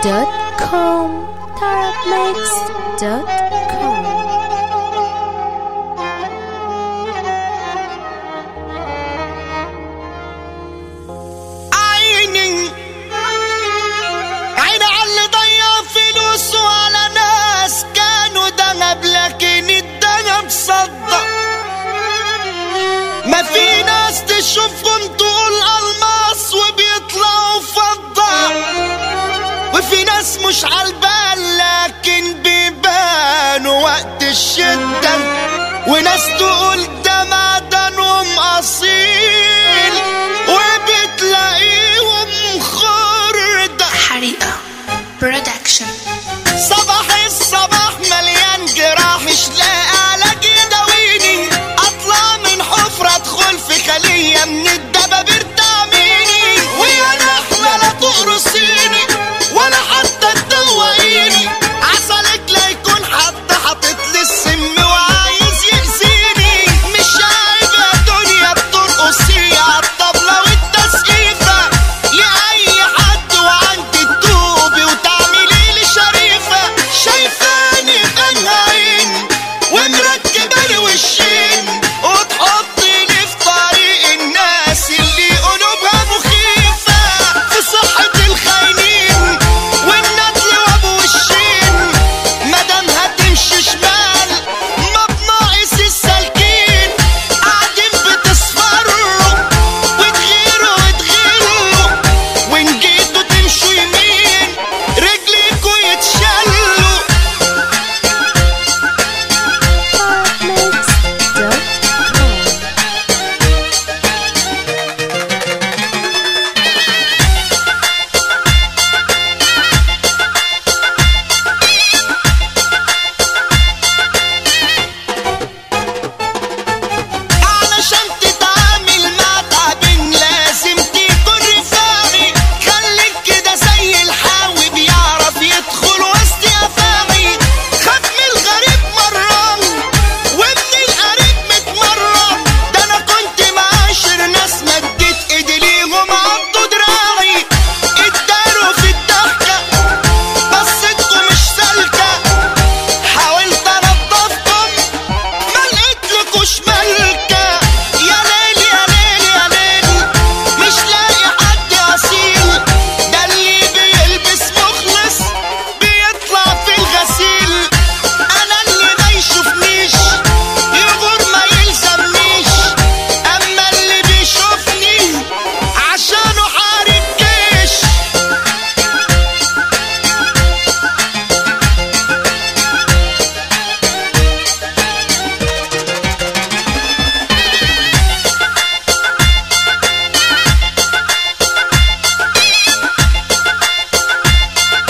tarabmix.com tarabmix.com عيني عيني على اللي ضيع فلوس وعلى ناس كانوا دهب لكن الدهب صدق ما في ناس تشوفهم تقول الماس وبيطلعوا فضة وفي ناس مش عالبال لكن بيبانوا وقت الشدة وناس تقول ده معدنهم أصيل وبتلاقيهم خردة حريقة برودكشن صباح الصباح مليان جراح مش لاقي علاج يداويني اطلع من حفرة ادخل في خلية من الدبابير تعميني ويا نحلة لا تقرصيني ولا حتى تدوقيني عسلك لا يكون حد حاطط لي السم وعايز يأذيني مش عيب يا دنيا بترقصي عالطبلة والتسقيفة يا أي حد وعند الدوبي وتعملي لي شريفة شايفاني بنهين ومركبة لي وشين وتحطي لي في طريق الناس اللي قلوبها مخيفة في صحة الخاينين والندل وابو وشين مادام هتمشي شمال ما بناقص السالكين قاعدين بتصفروا وتغيروا وتغيروا وان جيتوا تمشوا يمين رجليكوا يتشلوا tarabmix.com علشان تتعامل مع تعبين لازم تكون رفاعي خليك كده زي الحاوي بيعرف يدخل وسط افاعي خاف من الغريب مرة ومن القريب متمرة ده انا كنت معاشر ناس مديت ايدي ليهم عضوا دراعي اتداروا في الضحكة بصتكم مش سالكة حاولت انضفكم ما لقيتلكوش ملكة يا ليل يا ليل يا ليل مش لاقي حد اصيل ده اللي بيلبس مخلص بيطلع في الغسيل انا اللي ما يشوفنيش يغور ما يلزمنيش اما اللي بيشوفني عشانه حارب جيش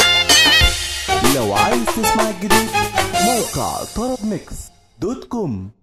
لو عايز تسمع الجديد موقع طرب ميكس دوت كوم